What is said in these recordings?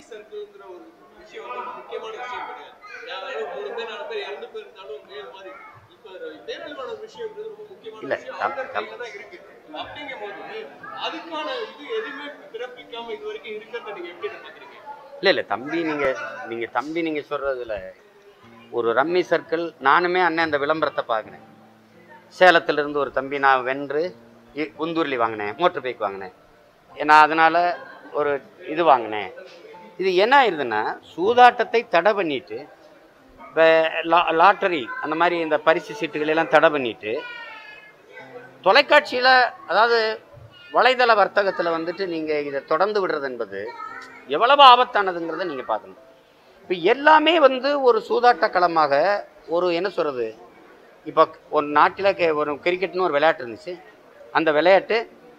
சர்க்கிள்ங்கிற ஒரு விஷயம் வந்து ஒரு முக்கியமான விஷயம் கிடையாது யாராவது மூணு பேர் நாலு பேர் இரண்டு பேர் இருந்தாலும் வேறு மாதிரி இப்ப தேர்தல்வான விஷயம்ன்றது ரொம்ப முக்கியமான இல்ல, விஷயம் தம்- அவங்க கையில தான் இருக்கு அப்படிங்கும் போது அதுக்கான இது எதுவுமே பிறப்பிக்காம இது வரைக்கும் இருக்கிறத நீங்க எப்படி பாக்குறீங்க இல்லை இல்லை தம்பி நீங்கள் நீங்கள் தம்பி நீங்கள் சொல்கிறதுல ஒரு ரம்மி சர்க்கிள் நானுமே அண்ணன் அந்த விளம்பரத்தை பார்க்குறேன் சேலத்திலிருந்து ஒரு தம்பி நான் வென்று இ- குந்தூர்லி வாங்கினேன் மோட்டர் பைக் வாங்கினேன் நான் அதனால் ஒரு இது வாங்கினேன் இது என்ன ஆயிருதுன்னா சூதாட்டத்தை தடை பண்ணிட்டு இப்போ லா லாட்டரி அந்த மாதிரி இந்த பரிசு சீட்டுகள் எல்லாம் தடை பண்ணிட்டு தொலைக்காட்சியில் அதாவது வலைதள வர்த்தகத்தில் வந்துட்டு நீங்கள் இதை தொடர்ந்து விடுறது என்பது எவ்வளவு ஆபத்தானதுங்கிறத நீங்கள் பார்க்கணும் இப்போ எல்லாமே வந்து ஒரு சூதாட்ட களமாக ஒரு என்ன சொல்கிறது இப்போ ஒரு நாட்டில் கே ஒரு கிரிக்கெட்னு ஒரு விளையாட்டு இருந்துச்சு அந்த விளையாட்டு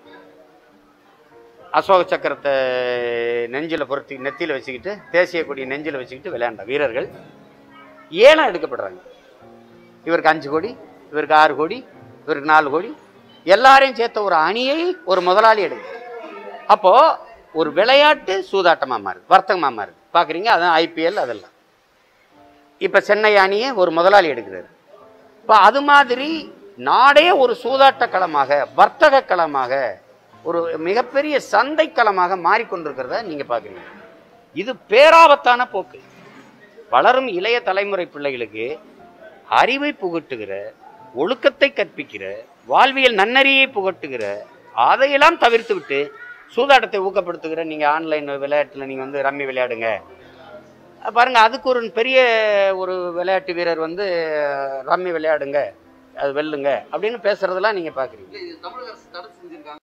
அசோக சக்கரத்தை நெஞ்சில் பொருத்தி நெத்தியில் வச்சுக்கிட்டு தேசிய கொடி நெஞ்சில் வச்சுக்கிட்டு விளையாண்ட வீரர்கள் ஏலம் எடுக்கப்படுறாங்க இவருக்கு அஞ்சு கோடி இவருக்கு ஆறு கோடி இவருக்கு நாலு கோடி எல்லாரையும் சேர்த்த ஒரு அணியை ஒரு முதலாளி எடுக்கும் அப்போ ஒரு விளையாட்டு சூதாட்டமாக மாறுது வர்த்தகமாக மாறுது பார்க்குறீங்க அதான் ஐபிஎல் அதெல்லாம் இப்போ சென்னை அணியை ஒரு முதலாளி எடுக்கிறாரு இப்போ அது மாதிரி நாடே ஒரு சூதாட்ட களமாக வர்த்தக களமாக ஒரு மிகப்பெரிய சந்தை களமாக மாறிக்கொண்டிருக்கிறத நீங்கள் பார்க்குறீங்க இது பேராபத்தான போக்கு வளரும் இளைய தலைமுறை பிள்ளைகளுக்கு அறிவை புகட்டுகிற ஒழுக்கத்தை கற்பிக்கிற வாழ்வியல் நன்னறியை புகட்டுகிற அதையெல்லாம் தவிர்த்து விட்டு சூதாட்டத்தை ஊக்கப்படுத்துகிற நீங்கள் ஆன்லைன் விளையாட்டில் நீங்கள் வந்து ரம்மி விளையாடுங்க அஹ் பாருங்க அதுக்கு ஒரு பெரிய ஒரு விளையாட்டு வீரர் வந்து ரம்மி விளையாடுங்க அது வெல்லுங்க அப்படின்னு பேசுறதெல்லாம் நீங்கள் பார்க்குறீங்க இல்ல இது தமிழக அரசு தடை செஞ்சிருக்காங்க